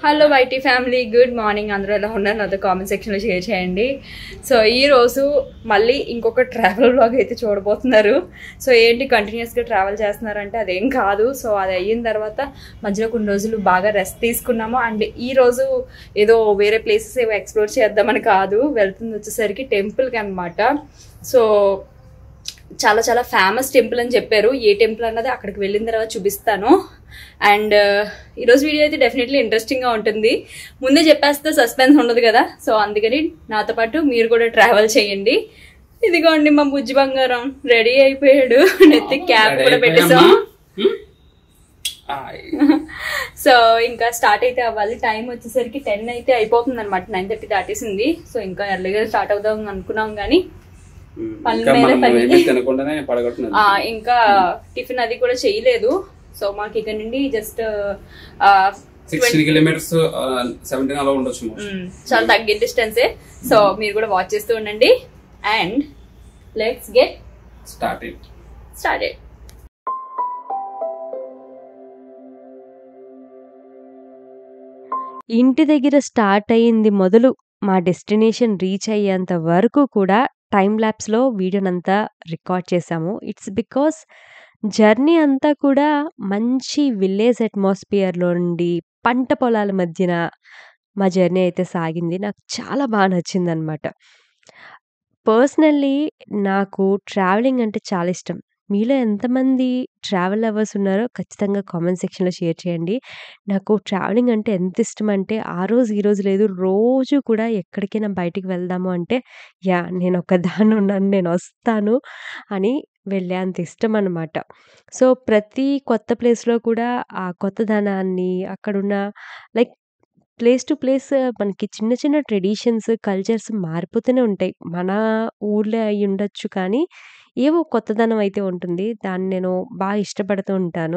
Hello YT family good morning అందరూ ఎలా ఉన్నారు నాతో కామెంట్ సెక్షన్లో షేర్ చేయండి సో ఈ రోజు మళ్ళీ ఇంకొక ట్రావెల్ బ్లాగ్ అయితే చూడబోతున్నారు సో ఏంటి కంటిన్యూస్గా ట్రావెల్ చేస్తున్నారంటే అదేం కాదు సో అది అయిన తర్వాత మధ్యలో కొన్ని రోజులు బాగా రెస్ట్ తీసుకున్నాము అండ్ ఈ రోజు ఏదో వేరే ప్లేసెస్ ఏవో ఎక్స్ప్లోర్ చేద్దామని కాదు వెళ్తుంది వచ్చేసరికి టెంపుల్కి అనమాట సో చాలా చాలా ఫేమస్ టెంపుల్ అని చెప్పారు ఏ టెంపుల్ అన్నది అక్కడికి వెళ్ళిన తర్వాత చూపిస్తాను అండ్ ఈరోజు వీడియో అయితే డెఫినెట్లీ ఇంట్రెస్టింగ్గా ఉంటుంది ముందే చెప్పేస్తే సస్పెన్స్ ఉండదు కదా సో అందుకని నాతో పాటు మీరు కూడా ట్రావెల్ చేయండి ఇదిగోండి మా బుజ్జి బంగారం రెడీ అయిపోయాడు నెత్తి క్యాప్ కూడా పెట్టేసాం సో ఇంకా స్టార్ట్ అయితే అవ్వాలి టైం వచ్చేసరికి టెన్ అయితే అయిపోతుంది అనమాట నైన్ థర్టీ దాటేసింది సో ఇంకా ఎర్లీగా స్టార్ట్ అవుదాం అనుకున్నాం కానీ పనుల ఇంకా మీద మనం పని. ఏమీ తినకుండానే పడగొట్టున్నది ఆ, ఇంకా టిఫిన్ అది కూడా చేయలేదు సో మాకు ఇక్కడ నుండి జస్ట్ సిక్స్టీన్ కిలోమీటర్స్ సెవెంటీన్ అలా ఉండొచ్చు most. చాలా తగ్గే డిస్టెన్సే సో మీరు కూడా వాచ్ చేస్తూ ఉండండి and let's get start it started ఇంటి దగ్గర స్టార్ట్ అయ్యింది మొదలు మా డెస్టినేషన్ రీచ్ అయ్యేంత వరకు కూడా టైం ల్యాబ్స్లో వీడియోనంతా రికార్డ్ చేశాము ఇట్స్ బికాస్ జర్నీ అంతా కూడా మంచి విలేజ్ అట్మాస్ఫియర్లో నుండి పంట పొలాల మధ్యన మా జర్నీ అయితే సాగింది నాకు చాలా బాగా నచ్చిందనమాట పర్సనల్లీ నాకు ట్రావెలింగ్ అంటే చాలా ఇష్టం మీలో ఎంతమంది ట్రావెల్ లవర్స్ ఉన్నారో ఖచ్చితంగా కామెంట్ సెక్షన్లో షేర్ చేయండి నాకు ట్రావెలింగ్ అంటే ఎంత ఇష్టం అంటే ఆ రోజు ఈ రోజు లేదు రోజు కూడా ఎక్కడికైనా బయటికి వెళ్దాము అంటే యా నేను ఒకదాన్ని ఉన్నాను నేను వస్తాను అని వెళ్ళే అంత ఇష్టం అనమాట సో ప్రతి కొత్త ప్లేస్లో కూడా ఆ కొత్తదనాన్ని అక్కడున్న లైక్ ప్లేస్ టు ప్లేస్ మనకి చిన్న చిన్న ట్రెడిషన్స్ కల్చర్స్ మారిపోతూనే ఉంటాయి మన ఊర్లో అయి ఉండొచ్చు కానీ ఏవో కొత్తదనం అయితే ఉంటుంది దాన్ని నేను బాగా ఇష్టపడుతూ ఉంటాను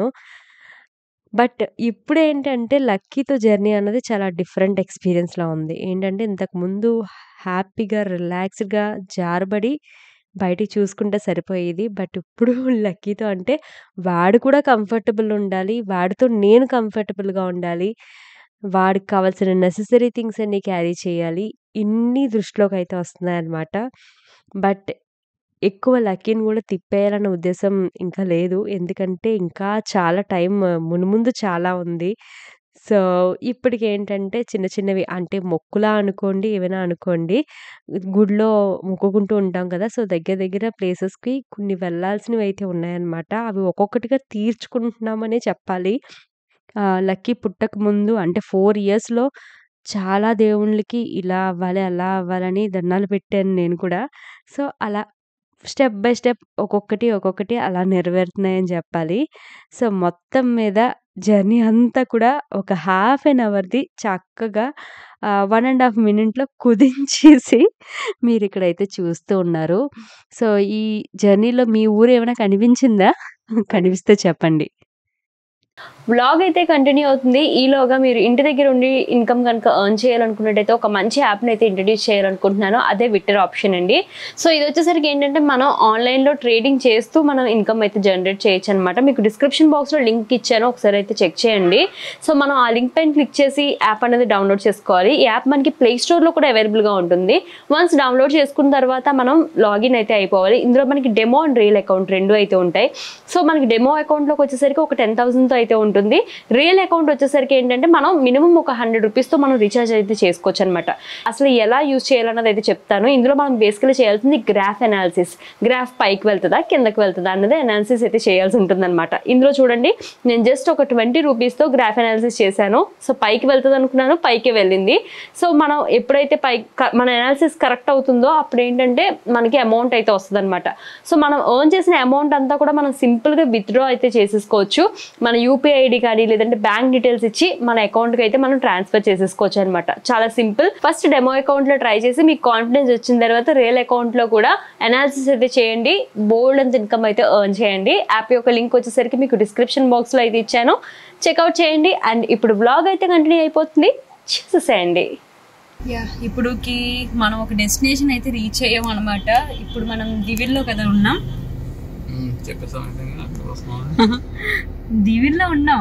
బట్ ఇప్పుడేంటంటే లక్కీతో జర్నీ అన్నది చాలా డిఫరెంట్ ఎక్స్‌పీరియన్స్‌లా ఉంది. ఏంటంటే ఇంతకుముందు హ్యాపీగా, రిలాక్స్‌డ్‌గా జారబడి బయటికి చూసుకుంటే సరిపోయేది. బట్ ఇప్పుడు లక్కీతో అంటే వాడు కూడా కంఫర్టబుల్ ఉండాలి. వాడితో నేను కంఫర్టబుల్‌గా ఉండాలి. వాడికి కావాల్సిన నెసెసరీ థింగ్స్ అన్నీ క్యారీ చేయాలి. ఇన్ని దృష్టిలోకైతే వస్తున్నాయన్నమాట. బట్ ఎక్కువ లక్కీని కూడా తిప్పేయాలన్న ఉద్దేశం ఇంకా లేదు. ఎందుకంటే ఇంకా చాలా టైం మునుముందు చాలా ఉంది. సో, ఇప్పటికేంటంటే చిన్న చిన్నవి అంటే మొక్కులా అనుకోండి, ఏవైనా అనుకోండి. గుడిలో మొక్కుకుంటూ ఉంటాం కదా! సో, దగ్గర దగ్గర ప్లేసెస్‌కి కొన్ని వెళ్ళాల్సినవైతే ఉన్నాయన్నమాట. అవి ఒక్కొక్కటిగా తీర్చుకుంటున్నామనే చెప్పాలి. ఆహ్, లక్కీ పుట్టకముందు అంటే 4 ఇయర్స్‌లో చాలా దేవుళ్ళకి ఇలా అవ్వాలి, అలా అవ్వాలని దండాలు పెట్టాను నేను కూడా. సో, అలా స్టెప్ బై స్టెప్ ఒక్కొక్కటి, ఒక్కొక్కటి అలా నెరవేరుతున్నాయని చెప్పాలి. సో, మొత్తం మీద జర్నీ అంతా కూడా ఒక హాఫ్ ఎన్ అవర్‌ది చక్కగా ఆహ్, 1 ½ మినిట్‌లో కుదించేసి మీరిక్కడైతే చూస్తూ ఉన్నారు. సో, ఈ జర్నీలో మీ ఊరు ఏమైనా కనిపించిందా? కనిపిస్తే చెప్పండి. వ్లాగ్ అయితే కంటిన్యూ అవుతుంది. ఈలోగా మీరు ఇంటి దగ్గర ఉండి ఇన్‌కమ్ గనుక ఎర్న్ చేయాలనుకున్నట్టయితే ఒక మంచి యాప్‌ని అయితే ఇంట్రొడ్యూస్ చేయాలనుకుంటున్నాను. అదే విట్టర్ ఆప్షన్ అండి. సో, ఇదొచ్చేసరికి ఏంటంటే మనం ఆన్‌లైన్‌లో ట్రేడింగ్ చేస్తూ మనం ఇన్‌కమ్ అయితే జనరేట్ చేయొచ్చనమాట. మీకు డిస్క్రిప్షన్ బాక్స్‌లో లింక్ ఇచ్చాను. ఒకసారి అయితే చెక్ చేయండి. సో, మనం ఆ లింక్ పైన క్లిక్ చేసి యాప్ అనేది డౌన్‌లోడ్ చేసుకోవాలి. ఈ యాప్ మనకి ప్లే స్టోర్‌లో కూడా అవైలబుల్‌గా ఉంటుంది. వన్స్ డౌన్‌లోడ్ చేసుకున్న తర్వాత మనం లాగిన్ అయితే అయిపోవాలి. ఇందులో మనకి డెమో అండ్ రియల్ అకౌంట్ 2 అయితే ఉంటాయి. సో, మనకి డెమో అకౌంట్‌లోకి వచ్చేసరికి ఒక 10,000తో అయితే ఉంటుంది. రియల్ అకౌంట్ వచ్చేసరికి ఏంటంటే మనం మినిమం ఒక 100 రూపీస్‌తో మనం రీచార్జ్ అయితే చేసుకోవచ్చు అనమాట. అసలు ఎలా యూజ్ చేయాలన్నది అయితే చెప్తాను. ఇందులో మనం బేసికల్‌గా చేయాల్సింది గ్రాఫ్ అనాలిసిస్. గ్రాఫ్ పైకి వెళ్తదా? కిందకి వెళ్తదా? అన్నది అనాలిసిస్ అయితే చేయాల్సి ఉంటుందన్నమాట. ఇందులో చూడండి నేను జస్ట్ ఒక 20 రూపీస్‌తో గ్రాఫ్ అనాలిసిస్ చేశాను. సో, పైకి వెళ్తది అనుకున్నాను. పైకే వెళ్ళింది. సో, మనం ఎప్పుడైతే పై క మన అనాలిసిస్ కరెక్ట్ అవుతుందో అప్పుడు ఏంటంటే మనకి అమౌంట్ అయితే వస్తదనమాట. సో, మనం ఎర్న్ చేసిన అమౌంట్ అంతా కూడా మనం సింపుల్‌గా విత్‌డ్రా అయితే చేసేసుకోవచ్చు. మన యూపీఐ ఐడీ కానీ లేదంటే బ్యాంక్ డీటెయిల్స్ ఇచ్చి మన అకౌంట్‌కి అయితే మనం ట్రాన్స్‌ఫర్ చేసేసుకోవచ్చు అనమాట. చాలా సింపుల్. ఫస్ట్ డెమో అకౌంట్‌లో ట్రై చేసి మీకు కాన్ఫిడెన్స్ వచ్చిన తర్వాత రియల్ అకౌంట్‌లో కూడా అనాలిసిస్ అయితే చేయండి. బోల్డ్ అంత ఇన్‌కమ్ అయితే ఎర్న్ చేయండి. యాప్ యొక్క లింక్ వచ్చేసరికి మీకు డిస్క్రిప్షన్ బాక్స్‌లో అయితే ఇచ్చాను. చెక్‌ఔట్ చేయండి. అండ్ ఇప్పుడు వ్లాగ్ అయితే కంటిన్యూ అయిపోతుంది. చూసేసేయండి. యా ఇప్పుడుకి మనం ఒక డెస్టినేషన్ అయితే రీచ్ అయ్యాం అనమాట. ఇప్పుడు మనం దివిల్లో కదా ఉన్నాం. చెప్పేసాం అయితే అక్కడ వస్తున్నాం దివిల్లో ఉన్నాం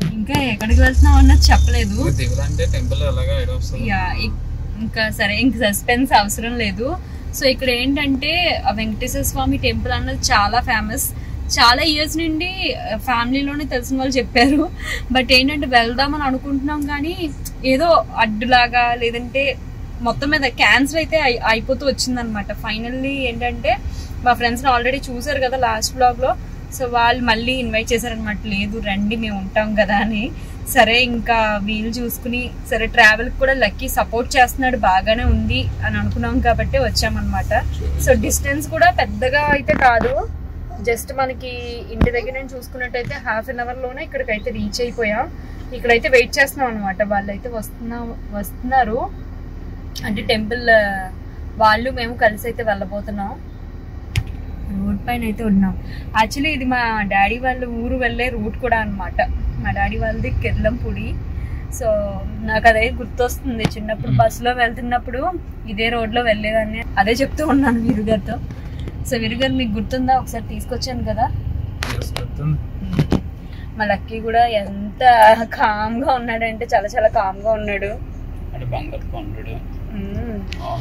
ఇంకా ఎక్కడికి వెళ్తున్నాం అన్నది చెప్పలేదు దిగులంటే టెంపుల్ అలాగా ఐడియా వస్తుంది యా ఇక్- ఇంకా సరే ఇంక సస్పెన్స్ అవసరం లేదు సో ఇక్కడ ఏంటంటే ఆ వెంకటేశ్వర స్వామి టెంపుల్ అన్నది చాలా ఫేమస్ చాలా ఇయర్స్ నుండి ఫ్యామిలీలోనే తెలిసిన వాళ్ళు చెప్పారు బట్ ఏంటంటే వెళ్దామని అనుకుంటున్నాం కానీ ఏదో అడ్డులాగా లేదంటే మొత్తం మీద క్యాన్సిల్ అయితే అయి- అయిపోతూ వచ్చిందనమాట ఫైనల్లీ ఏంటంటే మా ఫ్రెండ్స్ని ఆల్రెడీ చూసారు కదా లాస్ట్ బ్లాగ్లో సో వాళ్ళు మళ్ళీ ఇన్వైట్ చేశారనమాట లేదు రండి మేము ఉంటాం కదా అని సరే ఇంకా వీలు చూసుకుని సరే ట్రావెల్ కూడా లక్కీ సపోర్ట్ చేస్తున్నాడు బాగానే ఉంది అని అనుకున్నాం కాబట్టి వచ్చామన్నమాట సో డిస్టెన్స్ కూడా పెద్దగా అయితే కాదు జస్ట్ మనకి ఇంటి దగ్గర నుంచి చూసుకున్నట్టయితే హాఫ్ అన్ అవర్ లోనే ఇక్కడికి అయితే రీచ్ అయిపోయాం ఇక్కడైతే వెయిట్ చేస్తున్నాం అనమాట వాళ్ళైతే వస్తున్నా వస్తున్నారు అంటే టెంపుల్ వాళ్ళు మేము కలిసి అయితే వెళ్ళబోతున్నాం రోడ్ పైన అయితే ఉన్నాం యాక్చువల్లీ ఇది మా డాడీ వాళ్ళ ఊరు వెళ్ళే రూట్ కూడా అన్నమాట మా డాడీ వాళ్ళది కిర్లంపూడి సో నాకు అదే గుర్తొస్తుంది చిన్నప్పుడు బస్సులో వెళ్తున్నప్పుడు ఇదే రోడ్లో వెళ్ళేదాన్ని అదే చెప్తూ ఉన్నాను వీరుగారితో సో వీరుగారు మీకు గుర్తుందా ఒకసారి తీసుకొచ్చాను కదా మా లక్కీ కూడా ఎంత కామ్గా ఉన్నాడంటే చాలా చాలా కామ్గా ఉన్నాడు అంటే బంగారు కొండడు మ్మ్.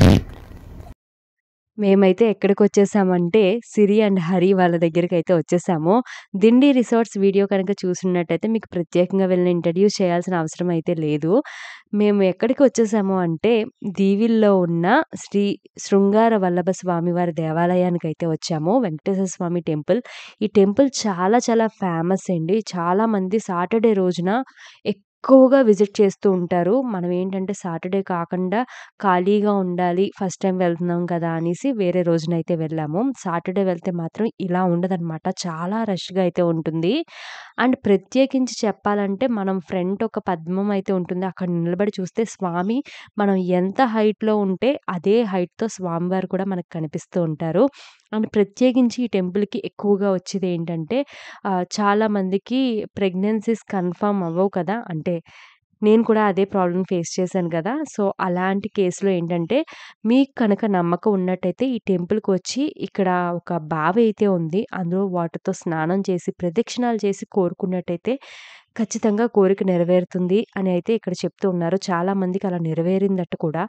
మేమైతే ఎక్కడికి వచ్చేసామంటే సిరి అండ్ హరి వాళ్ళ దగ్గరికి అయితే వచ్చేసాము దిండి రిసార్ట్స్ వీడియో కనుక చూసినట్టయితే మీకు ప్రత్యేకంగా వెళ్ళి ఇంట్రడ్యూస్ చేయాల్సిన అవసరం అయితే లేదు మేము ఎక్కడికి వచ్చేసాము అంటే దీవిల్లో ఉన్న శ్రీ శృంగార వల్లభ స్వామి వారి దేవాలయానికి అయితే వచ్చాము వెంకటేశ్వర స్వామి టెంపుల్ ఈ టెంపుల్ చాలా చాలా ఫేమస్ అండి చాలా మంది సాటర్డే రోజున ఎక్కువగా విజిట్ చేస్తూ ఉంటారు మనం ఏంటంటే సాటర్డే కాకుండా ఖాళీగా ఉండాలి ఫస్ట్ టైం వెళ్తున్నాం కదా అనేసి వేరే రోజునైతే వెళ్ళాము సాటర్డే వెళ్తే మాత్రం ఇలా ఉండదన్నమాట చాలా రష్గా అయితే ఉంటుంది అండ్ ప్రత్యేకించి చెప్పాలంటే మనం ఫ్రంట్ ఒక పద్మం అయితే ఉంటుంది అక్కడ నిలబడి చూస్తే స్వామి మనం ఎంత హైట్లో ఉంటే అదే హైట్తో స్వామివారు కూడా మనకు కనిపిస్తూ ఉంటారు అండ్ ప్రత్యేకించి ఈ టెంపుల్కి ఎక్కువగా వచ్చేది ఏంటంటే ఆ, చాలా మందికి ప్రెగ్నెన్సీస్ కన్ఫర్మ్ అవ్వవు కదా అంటే నేను కూడా అదే ప్రాబ్లం ఫేస్ చేశాను కదా సో అలాంటి కేసులో ఏంటంటే మీకు కనుక నమ్మకం ఉన్నట్టయితే ఈ టెంపుల్కి వచ్చి ఇక్కడ ఒక బావి అయితే ఉంది అందులో వాటర్తో స్నానం చేసి ప్రదక్షిణాలు చేసి కోరుకున్నట్టయితే ఖచ్చితంగా కోరిక నెరవేరుతుంది అని అయితే ఇక్కడ చెప్తూ ఉన్నారు చాలా మందికి అలా నెరవేరిందట కూడా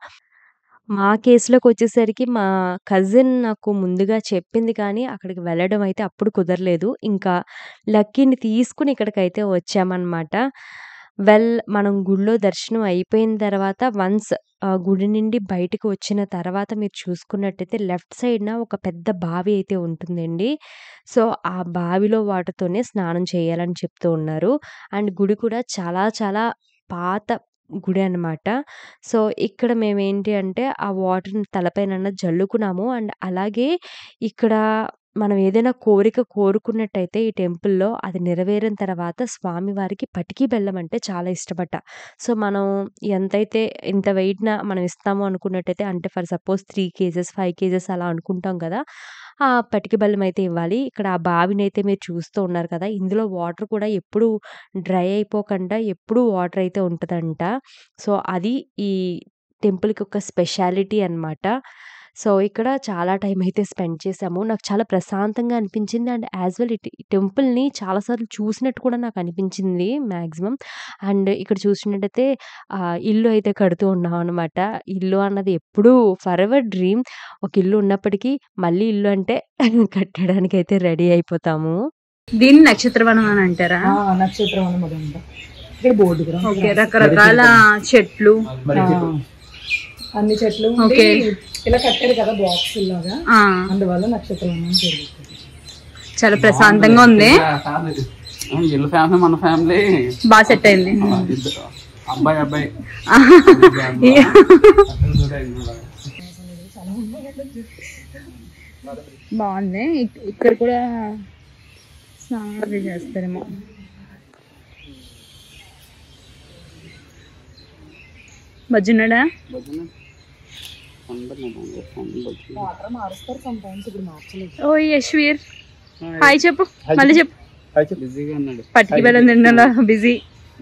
మా కేసులోకి వచ్చేసరికి మా కజిన్ నాకు ముందుగా చెప్పింది కానీ అక్కడికి వెళ్ళడం అయితే అప్పుడు కుదరలేదు ఇంకా లక్కీని తీసుకుని ఇక్కడికైతే వచ్చామన్నమాట వెల్ మనం గుడిలో దర్శనం అయిపోయిన తర్వాత వన్స్ ఆ గుడి నుండి బయటకు వచ్చిన తర్వాత మీరు చూసుకున్నట్టయితే లెఫ్ట్ సైడ్న ఒక పెద్ద బావి అయితే ఉంటుందండి సో ఆ బావిలో వాటితోనే స్నానం చేయాలని చెప్తూ ఉన్నారు అండ్ గుడి కూడా చాలా చాలా పాత గుడి అన్నమాట సో ఇక్కడ మేమేంటి అంటే ఆ వాటర్‌ని తలపైన జల్లుకున్నాము. అండ్ అలాగే ఇక్కడ మనం ఏదైనా కోరిక కోరుకున్నట్టయితే ఈ టెంపుల్‌లో అది నెరవేరిన తర్వాత స్వామివారికి పటికి బెల్లం అంటే చాలా ఇష్టమట. సో మనం ఎంతైతే ఇంత వెయిట్‌న మనం ఇస్తాము అనుకున్నట్టయితే అంటే ఫర్ సపోజ్ 3 కేజెస్, 5 కేజెస్ అలా అనుకుంటాం కదా! ఆ పటికి బెల్లం అయితే ఇవ్వాలి. ఇక్కడ ఆ బావినైతే మీరు చూస్తూ ఉన్నారు కదా! ఇందులో వాటర్ కూడా ఎప్పుడూ డ్రై అయిపోకుండా ఎప్పుడూ వాటర్ అయితే ఉంటదంట. సో అది ఈ టెంపుల్‌కి ఒక స్పెషాలిటీ అన్నమాట. సో ఇక్కడ చాలా టైం అయితే స్పెండ్ చేశాము. నాకు చాలా ప్రశాంతంగా అనిపించింది. అండ్ యాస్ వెల్ ఇట్ ఈ టెంపుల్‌ని చాలా సార్లు చూసినట్టు కూడా నాకు అనిపించింది మాక్సిమం. అండ్ ఇక్కడ చూసినట్టయితే ఆహ్, ఇల్లు అయితే కడుతూ ఉన్నామనమాట. ఇల్లు అన్నది ఎప్పుడూ ఫరెవర్ డ్రీమ్. ఒక ఇల్లు ఉన్నప్పటికీ మళ్ళీ ఇల్లు అంటే కట్టడానికైతే రెడీ అయిపోతాము. దీన్ని నక్షత్రవనం అని అంటారా ఆ, నక్షత్రం అనమాట అంట ఇక్కడ బోర్డు కూడా ఉంది. ఓకే రకరకాల చెట్లు మరి ఆ, అన్ని చెట్లు ఉండి ఓకే. ఇలా కట్టారు కదా బాక్స్ లాగా ఆ, అందువల్ల నక్షత్రం అని పేరు పెట్టారు. చాలా ప్రశాంతంగా ఉంది ఇల్లు ఫ్యామిలీ మన ఫ్యామిలీ బాగా సెట్ అయింది ఇద్దరు అబ్బాయి అబ్బాయి బాగుంది ఇక్- ఇక్కడ కూడా స్నానాలు చేస్తారేమో బజ్జున్నాడా వాటర్ మారుస్తారు సమ్ టైమ్స్ ఇప్పుడు మార్చలేదు ఓ యశ్వీర్ హాయ్ చెప్పు మళ్ళీ చెప్పు బిజీగా ఉన్నాడు పట్టికి బెల్లం తిన్నాలా బిజీ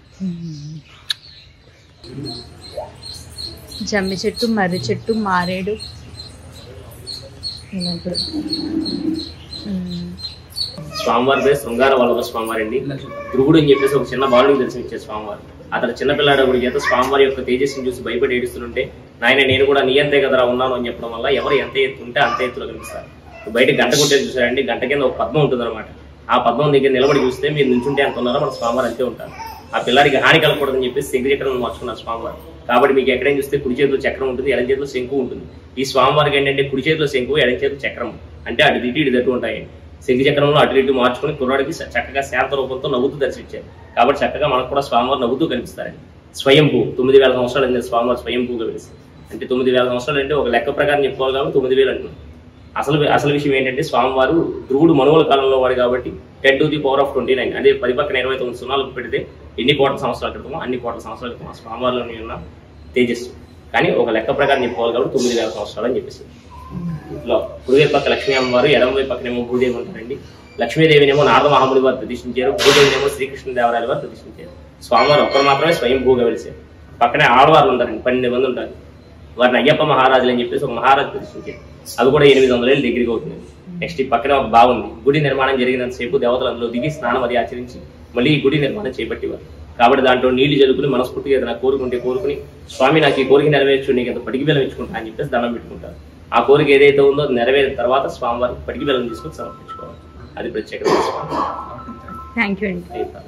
జమ్మి చెట్టు మర్రి చెట్టు మారేడు నేను ఇప్పుడు ఉమ్. స్వామివారి పేరు శృంగార వల్లభ స్వామివారి అండి ధ్రువుడు అని చెప్పేసి ఒక చిన్న బాలుడికి దర్శనమిచ్చారు స్వామివారు అతను చిన్నపిల్లాడప్పుడు చేత స్వామివారి యొక్క తేజస్సుని చూసి భయపడి ఏడుస్తుంటే నాయన నేను కూడా నీ అంతే కదరా ఉన్నాను అని చెప్పడం వల్ల ఎవరు ఎంత ఎత్తు ఉంటే అంత ఎత్తులో కనిపిస్తారు బయట గంట కొట్టేది చూసారండి గంట కింద ఒక పద్మం ఉంటుంది ఆ పద్మం దగ్గర నిలబడి చూస్తే మీరు నుంచుంటే ఎంత ఉన్నారో మన స్వామివారు అంతే ఉంటారు ఆ పిల్లాడికి హాని కలగకూడదని చెప్పేసి శంకు చక్రం మార్చుకున్నారు స్వామివారు కాబట్టి మీకు ఎక్కడైనా చూస్తే కుడి చేతిలో చక్రం ఉంటుంది ఎడం చేతిలో శంకు ఉంటుంది ఈ స్వామివారికి ఏంటంటే కుడి చేతిలో శంకు ఎడం చేతిలో చక్రం అంటే అటు ఇటు ఇటు తట్టు ఉంటాయండి శంకు చక్రంలో అటు ఇటు మార్చుకుని కుర్రాడికి చ- చక్కగా శాంత రూపంతో నవ్వుతూ దర్శించారు కాబట్టి చక్కగా మనకు కూడా స్వామివారు నవ్వుతూ కనిపిస్తారండి స్వయంభూ తొమ్మిది వేల సంవత్సరాలు అయింది స్వామివారు స్వయంభూగా వెలిసి అంటే తొమ్మిది వేల సంవత్సరాలు అంటే ఒక లెక్క ప్రకారం చెప్పుకోవాలి కాబట్టి తొమ్మిది వేలు అంటున్నాం అసలు అసలు విషయం ఏంటంటే స్వామివారు ధ్రువుడు మనువుల కాలంలో వాడు కాబట్టి ten to the power of twenty nine అదే పది పక్కన ఇరవై తొమ్మిది సున్నాలు పెడితే ఎన్ని కోట్ల సంవత్సరాల క్రితమో అన్ని కోట్ల సంవత్సరాల క్రితం ఆ స్వామివారిలోని ఉన్న తేజస్సు కానీ ఒక లెక్క ప్రకారం చెప్పుకోవాలి కాబట్టి తొమ్మిది వేల సంవత్సరాలు అని చెప్పేసి ఇట్లా కుడివైపు పక్క లక్ష్మీ అమ్మవారు ఎడమవైపు పక్కనేమో భూదేవి ఉంటారండి లక్ష్మీదేవినేమో నారద మహాముని వారు ప్రతిష్ఠించారు భూదేవినేమో శ్రీకృష్ణదేవరాయల వారు ప్రతిష్ఠించారు స్వామివారు ఒక్కరు మాత్రమే స్వయం భూగా వెలిసారు పక్కనే ఆడవారు ఉంటారండి పన్నెండు మంది ఉంటారు వారిని అయ్యప్ప మహారాజులు అని చెప్పేసి ఒక మహారాజు ప్రతిష్ఠించారు అది కూడా ఎనిమిది వందల ఏళ్ళు దగ్గరికి అవుతుంది నెక్స్ట్ ఈ పక్కనే ఒక బాగుంది గుడి నిర్మాణం జరిగినంతసేపు దేవతలు అందులో దిగి స్నానం అది ఆచరించి మళ్ళీ ఈ గుడి నిర్మాణం చేపట్టేవారు కాబట్టి దాంట్లో నీళ్లు జలుపుని మనస్ఫూర్తిగా ఏదైనా కోరుకుంటే కోరుకుని స్వామి నాకు ఈ కోరిక నెరవేర్చు నీకు ఎంత పటికి బెల్లం ఇచ్చుకుంటా అని చెప్పేసి దండం పెట్టుకుంటారు ఆ కోరిక ఏదైతే ఉందో అది నెరవేరిన తర్వాత స్వామివారికి పటికి బెల్లం తీసుకొని సమర్పించుకోవాలి అది ప్రత్యేకత స్వామి థ్యాంక్ యూ అండి అయిపోయింది.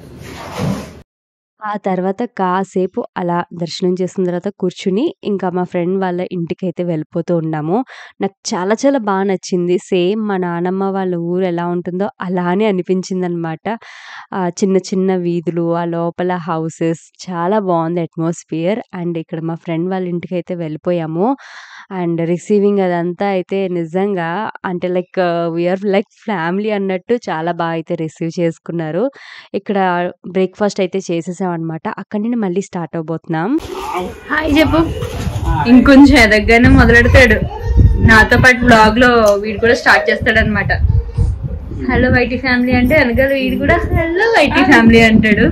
ఆ తర్వాత కాసేపు అలా దర్శనం చేసిన తర్వాత కూర్చుని ఇంకా మా ఫ్రెండ్ వాళ్ళ ఇంటికైతే వెళ్ళిపోతూ ఉన్నాము. నాకు చాలా చాలా బా నచ్చింది. సేమ్ మా నానమ్మ వాళ్ళ ఊరు ఎలా ఉంటుందో అలానే అనిపించిందనమాట. ఆహ్, చిన్న చిన్న వీధులు, ఆ లోపల హౌసెస్ చాలా బావుంది అట్మాస్ఫియర్. అండ్ ఇక్కడ మా ఫ్రెండ్ వాళ్ళ ఇంటికైతే వెళ్ళిపోయాము. అండ్ రిసీవింగ్ అదంతా అయితే నిజంగా అంటే like we are like family అన్నట్టు చాలా బా అయితే రిసీవ్ చేసుకున్నారు. ఇక్కడ బ్రేక్‌ఫాస్ట్ అయితే చేసేసామనమాట. అక్కడి నుండి మళ్ళీ స్టార్ట్ అవ్వబోతున్నాం. హాయ్ చెప్పు ఇంకొంచెం ఎదగగానే మొదలెడతాడు నాతో పాటు బ్లాగ్ లో వీడు కూడా స్టార్ట్ చేస్తాడు అనమాట హలో వైటీ ఫ్యామిలీ అంటే వెనకాల వీడు కూడా హలో వైటీ ఫ్యామిలీ అంటాడు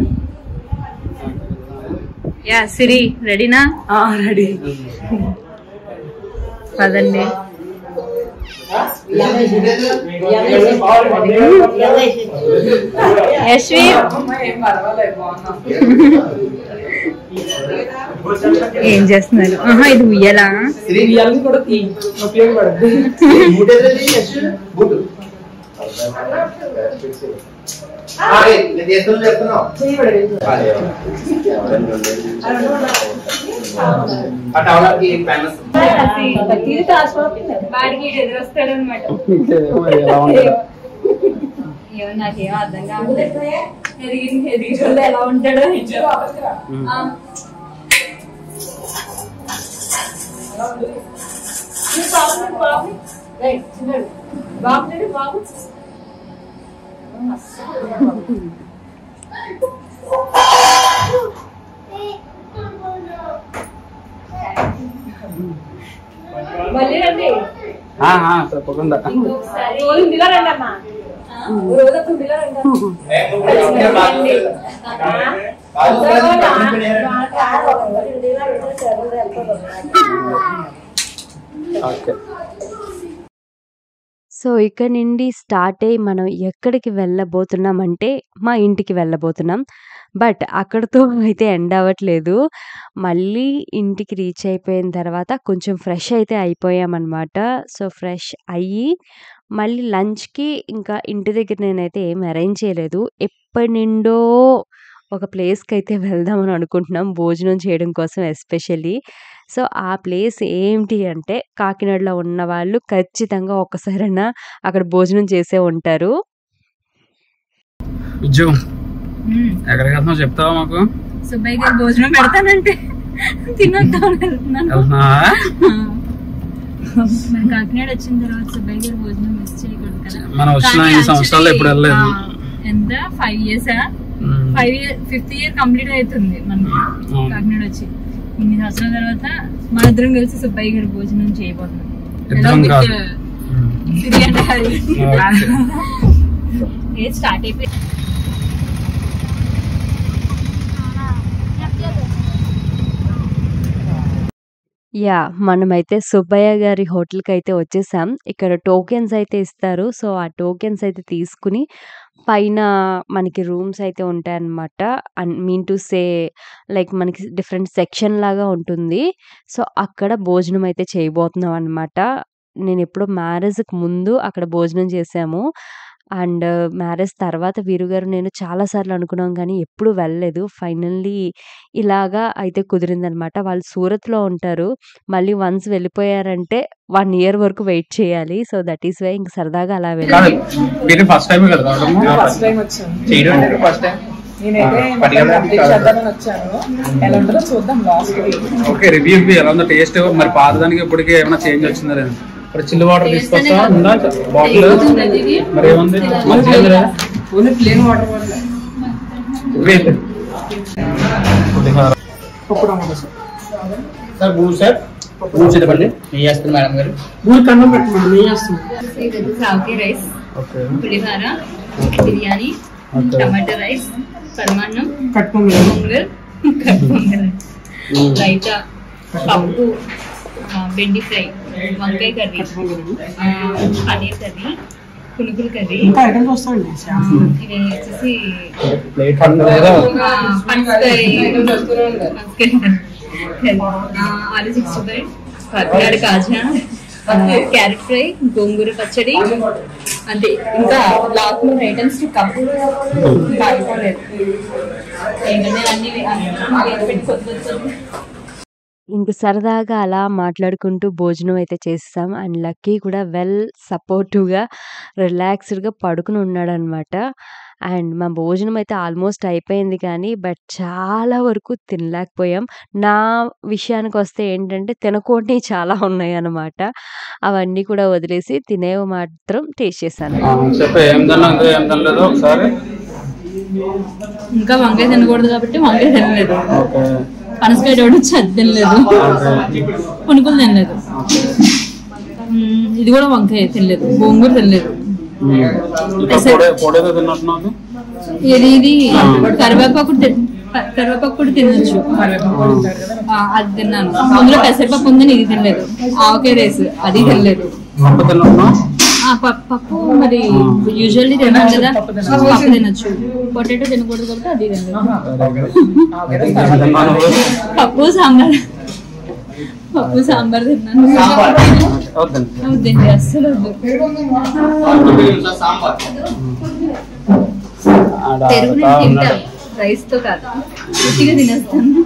యా సిరి రెడీనా రెడీ పదండి యశ్వి ఏం చేస్తున్నారు ఆహా ఇది ఉయ్యాలా ఇవన్నీ కూడా తీ ఉపయోగపడద్దు వాడికి ఎదురొస్తాడు అనమాట ఎలా ఉంటారు ఏమో నాకేం అర్థం కావట్లేదు ఎదిగి ఎదిగి ఎలా ఉంటాడో ఆ. మళ్ళీ రండి ఆ, ఆ, తప్పకుండా రోజు ఇంటిలో రండి అమ్మా రోజు అప్పుడు ఇంటిలో రండి ఓకే సో ఇక్కడ నుండి స్టార్ట్ అయ్యి మనం ఎక్కడికి వెళ్ళబోతున్నామంటే మా ఇంటికి వెళ్ళబోతున్నాం. బట్ అక్కడితో అయితే ఎండ్ అవ్వట్లేదు. మళ్ళీ ఇంటికి రీచ్ అయిపోయిన తర్వాత కొంచెం ఫ్రెష్ అయితే అయిపోయామనమాట. సో ఫ్రెష్ అయ్యి మళ్ళీ లంచ్‌కి ఇంకా ఇంటి దగ్గర నేనైతే ఏం అరేంజ్ చేయలేదు. ఎప్పటినుండో ఒక ప్లేస్‌కైతే వెళ్దామని అనుకుంటున్నాం భోజనం చేయడం కోసం ఎస్పెషల్లీ. సో ఆ ప్లేస్ ఏంటి అంటే కాకినాడలో ఉన్నవాళ్ళు ఖచ్చితంగా ఒక్కసారైనా అక్కడ భోజనం చేసే ఉంటారు. విజ్జు ఎక్కడికి వెళ్తున్నావు చెప్తావా మాకు సుబ్బయ్య గారు భోజనం పెడతానంటే తినొద్దాం వెళ్తున్నాను వెళ్తున్నావా మరి కాకినాడ వచ్చిన తర్వాత సుబ్బయ్య గారు భోజనం మిస్ చేయకూడదు కదా మనం వచ్చిన కానీ ఈ సంవత్సరాలు ఎప్పుడు actually, వెళ్ళలేదు ఆ, ఎంత five years um. Five year fifth year complete అవుతుంది మనకి అవును. కాకినాడ వచ్చి ఇన్ని సంవత్సరాల తర్వాత మన ఇద్దరం కలిసి సుబ్బయ్య గారి భోజనం చేయబోతున్నాం ఇద్దరం Along with, కాదు. uh, Siri and Hari. ఏ స్టార్ట్ అయిపోయి యాహ్! మనమైతే సుబ్బయ్య గారి హోటల్‌కైతే వచ్చేసాం. ఇక్కడ టోకెన్స్ అయితే ఇస్తారు. సో, ఆ టోకెన్స్ అయితే తీసుకొని పైన మనకి రూమ్స్ అయితే ఉంటాయన్నమాట. And mean to say like మనకి డిఫరెంట్ సెక్షన్ లాగా ఉంటుంది. సో, అక్కడ భోజనం అయితే చేయబోతున్నాం అనమాట. నేనెప్పుడో మ్యారేజ్‌కి ముందు అక్కడ భోజనం చేశాము. అండ్ మ్యారేజ్ తర్వాత వీరుగారు నేను చాలా సార్లు అనుకున్నాం గానీ ఎప్పుడు వెళ్ళలేదు. ఫైనల్లీ ఇలాగా అయితే కుదిరిందనమాట. వాళ్ళు సూరత్‌లో ఉంటారు. మళ్ళీ వన్స్ వెళ్ళిపోయారంటే 1 ఇయర్ వరకు వెయిట్ చేయాలి. సో, దట్ ఈస్ వై ఇంక సరదాగా అలా కాదు వెళ్ళాం. మీరు ఫస్ట్ టైం కదా రావడము ఫస్ట్ టైం వచ్చాను చేయడం అంటే ఫస్ట్ టైం నేనైతే పట్టుకెళ్ళడానికి అప్డేట్ కాదు. చేద్దామని వచ్చాను ఎలా ఉంటుందో చూద్దాం లాస్ట్ ఓకే రివ్యూ ఎలా ఉందో టేస్ట్ మరి పాతదానికి ఇప్పటికి ఏమైనా చేంజ్ వచ్చిందా లేదా ఇప్పుడు చిల్లు వాటర్ తీసుకొస్తా ఉందా బాటిల్ మరి ఏముంది మంచిగా ఓన్లీ ప్లేన్ వాటర్ సార్ బూట్ సార్ బూట్ చెప్పండి ఏం చేస్తారు మేడం గారు ఇది సావుకి రైస్ ఓకే పులిహోర బిర్యానీ Okay. టమాటా రైస్ పరమాన్నం పొంగల్ కట్ పొంగల్ రైతా పప్పు ఆ, బెండి ఫ్రై వంకాయ కర్రీ ఆ, పన్నీర్ కర్రీ పునుగుల కర్రీ ఆ, ఇది వచ్చేసి ప్లేట్ లేదా ఆ, పనసకాయ పనసకాయ కర్రీ ఆ, ఆలు సిక్స్టీ ఫైవ్ కాకినాడ కాజా ఆ, క్యారెట్ ఫ్రై గోంగూర పచ్చడి అంతే ఇంకా లాస్ట్ మూడు ఐటమ్స్ కప్పు ఇంకా అయిపోలేదు ఏంటంటే అన్ని అన్ని పెట్టి కొత్త కొత్త ఇంక సరదాగా అలా మాట్లాడుకుంటూ భోజనం అయితే చేసేసాం. అండ్ లక్కీ కూడా వెల్ సపోర్టివ్‌గా రిలాక్స్‌డ్‌గా పడుకొని ఉన్నాడనమాట. అండ్ మా భోజనం అయితే ఆల్మోస్ట్ అయిపోయింది కానీ బట్ చాలా వరకు తినలేకపోయాం. నా విషయానికొస్తే ఏంటంటే తినకూడనివి చాలా ఉన్నాయన్నమాట. అవన్నీ కూడా వదిలేసి తినేవి మాత్రం టేస్ట్ చేశాను. చెప్ప ఏం తిన్నా ఏం తినలేదు ఒకసారి ఇంకా వంకాయ తినకూడదు కాబట్టి వంకాయ తినలేదు ఓకే పనసకాయ డౌట్ వచ్చి అది తినలేదు పునుకులు తినలేదు మ్మ్, ఇది కూడా వంకాయ తినలేదు గోంగూర తినలేదు ఇంకా పొడే పొడేదో తిన్నట్టున్నావు ఇది ఇది కరివేపాకు తి- ప- కరివేపాకు కూడా తినొచ్చు ఆ, అది తిన్నాను అందులో పెసరపప్పు ఉందని ఇది తినలేదు ఆవకాయ రైస్ అది తినలేదు పప్పు తిన్నట్టున్నావు ఆ, ప- పప్పు మరి యూజువల్లీ తినాలి కదా పప్పు తినొచ్చు పొటాటో తినకూడదు కాబట్టి అది తినలేదు తిన్నాను పప్పు సాంబార్ పప్పు సాంబార్ తిన్నాను వద్దండి వద్దండి అస్సలు వద్దు ఆడ పెరుగు ఆడుతా నేను ఉన్నాడు. తింటాను రైస్ తో కాదు పూర్తిగా తినేస్తాను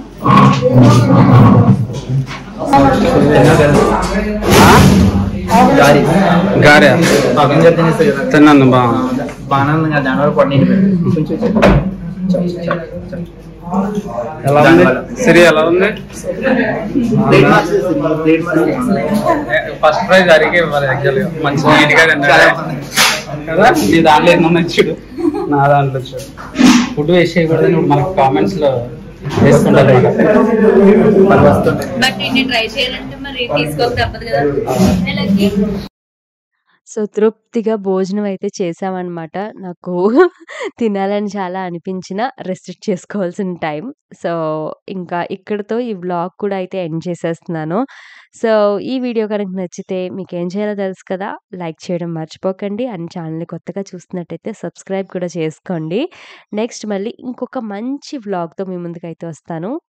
గారి గారె పక్కన చెప్తే తినేస్తారు కదా తిన్నాను బా బాగానే ఉంది కదా దానివల్ల పొట్ట నిండిపోయింది కొంచెం చెప్పు. చెప్పు, చెప్పు, చెప్పు. ఎలా ఉంది దానివల్ల. సిరి ఎలా ఉంది ప్లేట్ మార్చేసి, ప్లేట్ మార్చేసి. ఫస్ట్ ప్రైజ్ అడిగి ఇవ్వాలి యాక్చువల్గా మంచి నీట్ గా తిన్నాడు కదా నీ దాంట్లో ఎన్నో చూడు నా దాంట్లో చూడు ఫుడ్ వేస్ట్ చేయకూడదని ఇప్పుడు మనకు కామెంట్స్ లో వేస్తుంటారు మరి వస్తుంది బట్ ఇది ట్రై చేయాలంటే మరి తీసుకోక తప్పదు కదా నెలకి సో తృప్తిగా భోజనం అయితే చేసామన్నమాట. నాకు తినాలని చాలా అనిపించినా రెస్ట్రిక్ట్ చేసుకోవాల్సిన టైం. సో, ఇంకా ఇక్కడితో ఈ వ్లాగ్ కూడా అయితే ఎండ్ చేసేస్తున్నాను. సో, ఈ వీడియో కనుక నచ్చితే మీకేం చేయాలో తెలుసు కదా! లైక్ చేయడం మర్చిపోకండి. అండ్ ఛానల్‌ని కొత్తగా చూస్తున్నట్టయితే సబ్స్క్రైబ్ కూడా చేసుకోండి. నెక్స్ట్ మళ్ళీ ఇంకొక మంచి వ్లాగ్‌తో మీ ముందుకైతే వస్తాను.